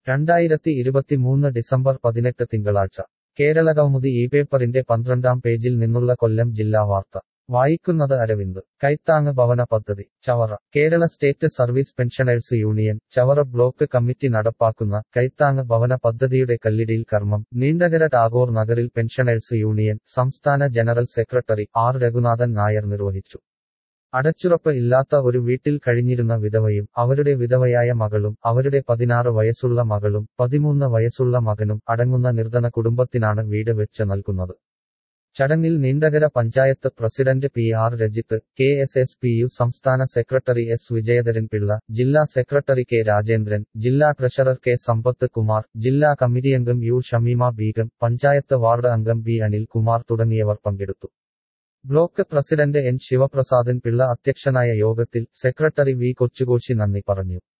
രണ്ടായിരത്തി ഇരുപത്തിമൂന്ന് ഡിസംബർ പതിനെട്ട് തിങ്കളാഴ്ച കേരളകൗമുദി ഈ പേപ്പറിന്റെ പന്ത്രണ്ടാം പേജിൽ നിന്നുള്ള കൊല്ലം ജില്ലാ വാർത്ത വായിക്കുന്നത് അരവിന്ദ് കൈത്താങ് ഭവന പദ്ധതി Chavara Kerala state service pensioners union Chavara block committee നടപ്പാക്കുന്ന കൈത്താങ് ഭവന പദ്ധതിയുടെ കല്ലിടിയിൽ കർമ്മം നീണ്ടകര ടാഗോർ നഗറിൽ പെൻഷനേഴ്സ് യൂണിയൻ സംസ്ഥാന general secretary R Raghunathan Nair നിർവഹിച്ചു അടച്ചുറപ്പ് ഇല്ലാത്ത ഒരു വീട്ടിൽ കഴിഞ്ഞിരുന്ന വിധവയും അവരുടെ വിധവയായ മകളും അവരുടെ പതിനാറ് വയസ്സുള്ള മകളും പതിമൂന്ന് വയസ്സുള്ള മകനും അടങ്ങുന്ന നിർധന കുടുംബത്തിനാണ് വീട് വെച്ച് നൽകുന്നത് ചടങ്ങിൽ Neendakara panchayat president P R Rajith K S S P U സംസ്ഥാന സെക്രട്ടറി എസ് വിജയധരൻ പിള്ള ജില്ലാ സെക്രട്ടറി കെ രാജേന്ദ്രൻ ജില്ലാ ട്രഷറർ കെ സമ്പത്ത് കുമാർ ജില്ലാ കമ്മിറ്റി അംഗം യു ഷമീമ ബീഗം പഞ്ചായത്ത് വാർഡ് അംഗം ബി അനിൽ കുമാർ തുടങ്ങിയവർ പങ്കെടുത്തു block president N Sivaprasadan Pillai അധ്യക്ഷനായ യോഗത്തിൽ സെക്രട്ടറി വി കൊച്ചുകോശി നന്ദി പറഞ്ഞു